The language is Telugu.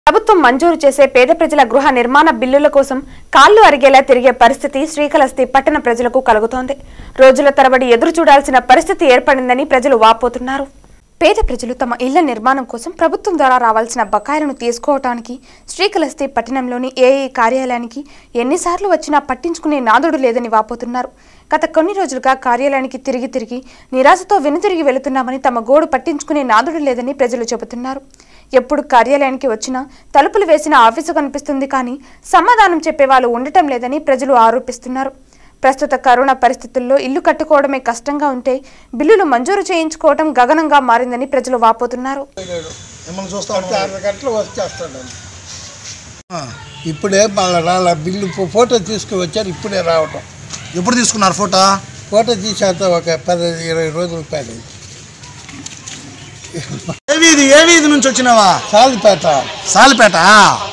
ప్రభుత్వం మంజూరు చేసే పేద ప్రజల గృహ నిర్మాణ బిల్లుల కోసం కాళ్లు అరిగేలా తిరిగే పరిస్థితి శ్రీకాళహస్తి పట్టణ ప్రజలకు కలుగుతోంది రోజుల తరబడి ఎదురు చూడాల్సిన పరిస్థితి ఏర్పడిందని ప్రజలు వాపోతున్నారు పేద ప్రజలు తమ ఇళ్ల నిర్మాణం కోసం ప్రభుత్వం ద్వారా రావాల్సిన బకాయిలను తీసుకోవటానికి శ్రీకాళహస్తి పట్టణంలోని ఏఏ కార్యాలయానికి ఎన్నిసార్లు వచ్చినా పట్టించుకునే నాదుడు లేదని వాపోతున్నారు గత కొన్ని రోజులుగా కార్యాలయానికి తిరిగి తిరిగి నిరాశతో వెనుతిరిగి వెళుతున్నామని తమ గోడు పట్టించుకునే నాదుడు లేదని ప్రజలు చెబుతున్నారు ఎప్పుడు కార్యాలయానికి వచ్చినా తలుపులు వేసిన ఆఫీసు కనిపిస్తుంది కానీ సమాధానం చెప్పేవాళ్ళు ఉండటం లేదని ప్రజలు ఆరోపిస్తున్నారు ప్రస్తుత కరోనా పరిస్థితుల్లో ఇల్లు కట్టుకోవడమే కష్టంగా ఉంటే బిల్లులు మంజూరు చేయించుకోవడం గగనంగా మారిందని ప్రజలు వాపోతున్నారు మిమ్మల్ని చూస్తా పడితే అరవై గంటలు వచ్చేస్తాడు ఇప్పుడే మళ్ళీ రాలే బిల్లు ఫో- ఫోటో తీసుకుని వచ్చారు ఇప్పుడే రావటం ఎప్పుడు తీసుకున్నారు ఫోటో ఫోటో తీసేంత ఒక పది ఇరవై రోజుల పైన ఏ వీధి ఏ వీధి నుంచి వచ్చినావా సాలిపేట సాలిపేట